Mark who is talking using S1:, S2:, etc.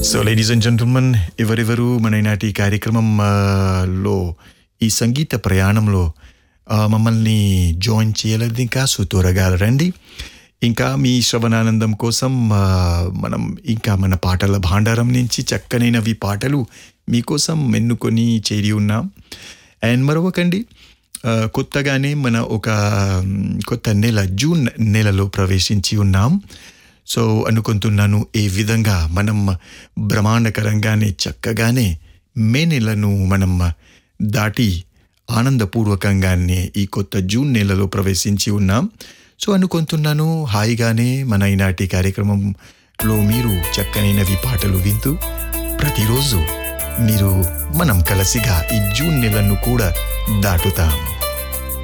S1: so ladies and gentlemen ఎవరెవరు మన ఈనాటి కార్యక్రమం ఆ, లో ఈ సంగీత ప్రయాణంలో ఆ, మమ్మల్ని జాయిన్ చేయలేదు ఇంకా సో త్వరగా రండి ఇంకా మీ శ్రవణానందం కోసం ఆ, మనం ఇంకా మన పాటల భాండారం నుంచి చక్కనైనవి పాటలు మీకోసం ఎన్నుకొని చేరి ఉన్నాం అండ్ మరొకకండి ఆ, కొత్తగానే మన ఒక మ్, కొత్త నెల జూన్ నెలలో ప్రవేశించి ఉన్నాం సో అనుకుంటున్నాను ఏ విధంగా మనం బ్రహ్మాండకరంగానే చక్కగానే మే నెలను మనం దాటి ఆనందపూర్వకంగానే ఈ కొత్త జూన్ నెలలో ప్రవేశించి ఉన్నాం సో అనుకుంటున్నాను హాయిగానే మన ఈనాటి కార్యక్రమంలో మీరు చక్కనైనవి పాటలు వింటూ ప్రతిరోజు మీరు మనం కలిసిగా ఈ జూన్ నెలను కూడా దాటుతాం